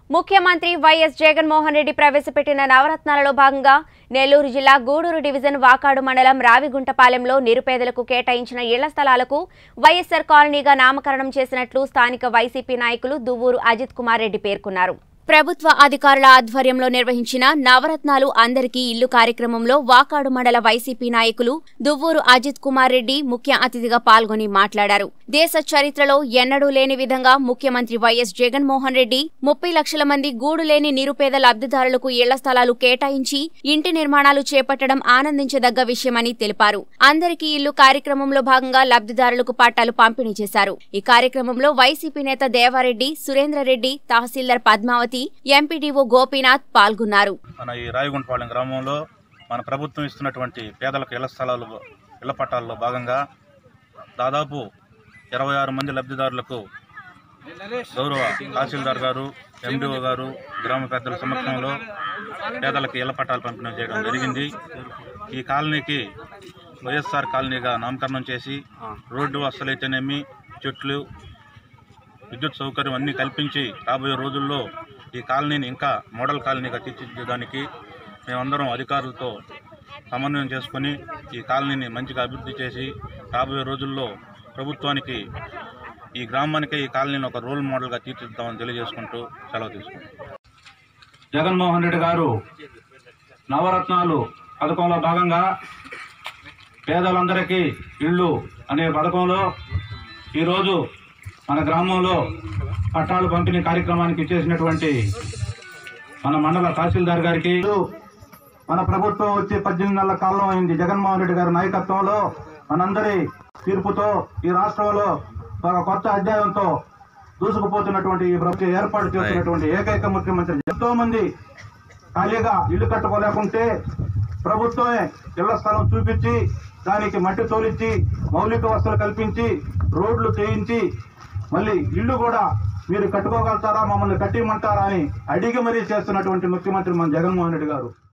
ముఖ్యమంత్రి వైఎస్ జగన్మోహన్ రెడ్డి ప్రవేశపెట్టిన నవరత్నాలలో భాగంగా నెల్లూరు జిల్లా గూడూరు డివిజన్ వాకాడు మండలం రావిగుంటపాలెంలో నిరుపేదలకు కేటాయించిన ఇళ్ల స్థలాలకు వైఎస్సార్ కాలనీగా నామకరణం చేసినట్లు స్థానిక వైసీపీ నాయకులు దువ్వూరు అజిత్ కుమార్ రెడ్డి పేర్కొన్నారు ప్రభుత్వ అధికారుల ఆధ్వర్యంలో నిర్వహించిన నవరత్నాలు అందరికీ ఇల్లు కార్యక్రమంలో వాకాడు మండల వైసీపీ నాయకులు దువ్వూరు అజిత్ కుమార్ రెడ్డి ముఖ్య అతిథిగా పాల్గొని మాట్లాడారు దేశ చరిత్రలో ఎన్నడూ లేని విధంగా ముఖ్యమంత్రి వైఎస్ జగన్మోహన్ రెడ్డి ముప్పై లక్షల మంది గూడు లేని నిరుపేద లబ్ధిదారులకు ఇళ్ల స్థలాలు కేటాయించి ఇంటి నిర్మాణాలు చేపట్టడం ఆనందించదగ్గ విషయమని తెలిపారు అందరికీ ఇల్లు కార్యక్రమంలో భాగంగా లబ్ధిదారులకు పట్టాలు పంపిణీ చేశారు ఈ కార్యక్రమంలో వైసీపీ నేత దేవారెడ్డి సురేంద్రరెడ్డి తహసీల్దార్ పద్మావతి ఎంపీడీఓ గోపీనాథ్ పాల్గొన్నారు మన ఈ రాయగుంటపాలెం గ్రామంలో మన ప్రభుత్వం ఇస్తున్నటువంటి పేదలకు ఇళ్ల స్థలాలు ఇళ్ల పట్టాల్లో భాగంగా దాదాపు ఇరవై ఆరు మంది లబ్ధిదారులకు గౌరవ తహసీల్దార్ గారు ఎండిఓ గారు గ్రామ పెద్దల సమక్షంలో పేదలకు ఇళ్ల పట్టాలు పంపిణీ చేయడం జరిగింది ఈ కాలనీకి వైఎస్ఆర్ కాలనీగా నామకరణం చేసి రోడ్డు వసతులైతేనేమి చెట్లు విద్యుత్ సౌకర్యం అన్నీ కల్పించి రాబోయే రోజుల్లో ఈ కాలనీని ఇంకా మోడల్ కాలనీగా తీర్చిదిద్దడానికి మేమందరం అధికారులతో సమన్వయం చేసుకొని ఈ కాలనీని మంచిగా అభివృద్ధి చేసి రాబోయే రోజుల్లో ప్రభుత్వానికి ఈ గ్రామానికి ఈ కాలనీని ఒక రోల్ మోడల్గా తీర్చిదిద్దామని తెలియజేసుకుంటూ సెలవు తీసుకుంటాం జగన్మోహన్ రెడ్డి గారు నవరత్నాలు పథకంలో భాగంగా పేదలందరికీ ఇళ్ళు అనే పథకంలో ఈరోజు మన గ్రామంలో పట్టాలు పంపిణీ కార్యక్రమానికి ఇచ్చేసినటువంటి మన మండల తహసీల్దార్ గారికి మన ప్రభుత్వం వచ్చి పద్దెనిమిది నెలల కాలం అయింది జగన్మోహన్ రెడ్డి గారి నాయకత్వంలో మనందరి తీర్పుతో ఈ రాష్ట్రంలో ఒక కొత్త అధ్యాయంతో దూసుకుపోతున్నటువంటి ఈ ప్రభుత్వం ఏర్పాటు చేస్తున్నటువంటి ఏకైక ముఖ్యమంత్రి ఎంతో మంది ఖాళీగా ఇల్లు కట్టుకోలేకుంటే ప్రభుత్వమే ఇళ్ల స్థలం చూపించి దానికి మట్టి తోలిచ్చి మౌలిక వసతులు కల్పించి రోడ్లు చేయించి మళ్ళీ ఇల్లు కూడా మీరు కట్టుకోగలుగుతారా మమ్మల్ని కట్టిమంటారా అని అడిగి మరీ చేస్తున్నటువంటి ముఖ్యమంత్రి మన జగన్మోహన్ రెడ్డి గారు